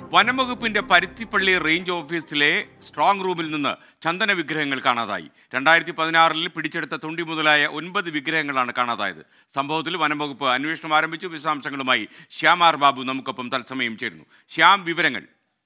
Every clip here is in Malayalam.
വനംവകുപ്പിന്റെ പരുത്തിപ്പള്ളി റേഞ്ച് ഓഫീസിലെ സ്ട്രോങ് റൂമിൽ നിന്ന് ചന്ദന വിഗ്രഹങ്ങൾ കാണാതായി രണ്ടായിരത്തി പതിനാറിൽ പിടിച്ചെടുത്ത തൊണ്ടി മുതലായ ഒൻപത് വിഗ്രഹങ്ങളാണ് കാണാതായത് സംഭവത്തിൽ വനംവകുപ്പ് അന്വേഷണം ആരംഭിച്ചു വിശദാംശങ്ങളുമായി ശ്യാം ആർ ബാബു നമുക്കൊപ്പം തത്സമയം ചേരുന്നു ശ്യാം വിവരങ്ങൾ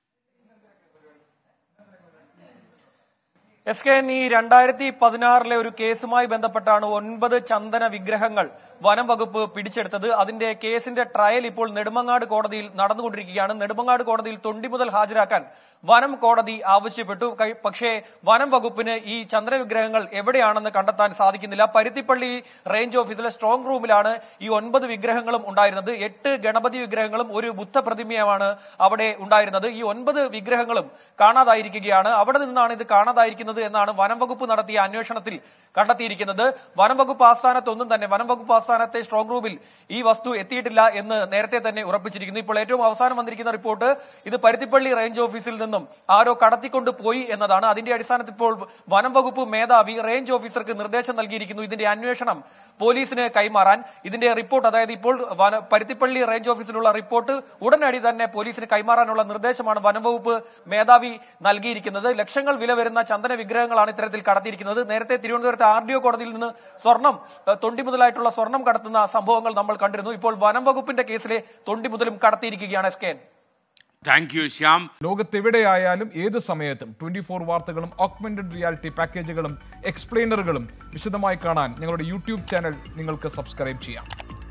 എസ് കെ എൻ ഈ രണ്ടായിരത്തി പതിനാറിലെ ഒരു കേസുമായി ബന്ധപ്പെട്ടാണ് ഒൻപത് ചന്ദന വിഗ്രഹങ്ങൾ വനം വകുപ്പ് പിടിച്ചെടുത്തത് അതിന്റെ കേസിന്റെ ട്രയൽ ഇപ്പോൾ നെടുമങ്ങാട് കോടതിയിൽ നടന്നുകൊണ്ടിരിക്കുകയാണ് നെടുമങ്ങാട് കോടതിയിൽ തൊണ്ടി മുതൽ ഹാജരാക്കാൻ വനം കോടതി ആവശ്യപ്പെട്ടു കൈ- പക്ഷേ വനം വകുപ്പിന് ഈ ചന്ദ്ര വിഗ്രഹങ്ങൾ എവിടെയാണെന്ന് കണ്ടെത്താൻ സാധിക്കുന്നില്ല പരുത്തിപ്പള്ളി റേഞ്ച് ഓഫീസിലെ സ്ട്രോങ് റൂമിലാണ് ഈ ഒൻപത് വിഗ്രഹങ്ങളും ഉണ്ടായിരുന്നത് എട്ട് ഗണപതി വിഗ്രഹങ്ങളും ഒരു ബുദ്ധ പ്രതിമയുമാണ് അവിടെ ഉണ്ടായിരുന്നത് ഈ ഒൻപത് വിഗ്രഹങ്ങളും കാണാതായിരിക്കുകയാണ് അവിടെ നിന്നാണ് ഇത് കാണാതായിരിക്കുന്നത് എന്നാണ് വനം വകുപ്പ് നടത്തിയ അന്വേഷണത്തിൽ കണ്ടെത്തിയിരിക്കുന്നത് വനം വകുപ്പ് ആസ്ഥാനത്തൊന്നും തന്നെ വനം വകുപ്പ് ആസ്ഥാനത്തെ സ്ട്രോങ് റൂമിൽ ഈ വസ്തു എത്തിയിട്ടില്ല എന്ന് നേരത്തെ തന്നെ ഉറപ്പിച്ചിരിക്കുന്നു ഇപ്പോൾ ഏറ്റവും അവസാനം വന്നിരിക്കുന്ന റിപ്പോർട്ട് ഇത് പരുത്തിപ്പള്ളി റേഞ്ച് ഓഫീസിൽ നിന്നും ആരോ കടത്തിക്കൊണ്ട് പോയി എന്നതാണ് അതിന്റെ അടിസ്ഥാനത്തിൽ ഇപ്പോൾ വനം വകുപ്പ് മേധാവി റേഞ്ച് ഓഫീസർക്ക് നിർദ്ദേശം നൽകിയിരിക്കുന്നു ഇതിന്റെ അന്വേഷണം പോലീസിന് കൈമാറാൻ ഇതിന്റെ റിപ്പോർട്ട് അതായത് ഇപ്പോൾ വന- പരുത്തിപ്പള്ളി റേഞ്ച് ഓഫീസിലുള്ള റിപ്പോർട്ട് ഉടനടി തന്നെ പോലീസിന് കൈമാറാനുള്ള നിർദ്ദേശമാണ് വനംവകുപ്പ് മേധാവി നൽകിയിരിക്കുന്നത് ലക്ഷങ്ങൾ വില വരുന്ന ചന്ദന വിഗ്രഹങ്ങളാണ് ഇത്തരത്തിൽ കടത്തിയിരിക്കുന്നത് നേരത്തെ തിരുവനന്തപുരത്തെ ആർ ഡി ഒ കോടതിയിൽ നിന്ന് സ്വർണം ഏഹ്, തൊണ്ടി മുതലായിട്ടുള്ള സ്വർണം കടത്തുന്ന സംഭവങ്ങൾ നമ്മൾ കണ്ടിരുന്നു ഇപ്പോൾ വനം വകുപ്പിന്റെ കേസിലെ തൊണ്ടി മുതലും കടത്തിയിരിക്കുകയാണ് S K N. Thank you Shyam ലോകത്തെവിടെയായാലും ഏത് സമയത്തും ട്വന്റി ഫോർ വാർത്തകളും ഓഗ്മെന്റഡ് റിയാലിറ്റി പാക്കേജുകളും എക്സ്പ്ലെയിനറുകളും വിശദമായി കാണാൻ ഞങ്ങളുടെ യൂട്യൂബ് ചാനൽ നിങ്ങൾക്ക് സബ്സ്ക്രൈബ് ചെയ്യാം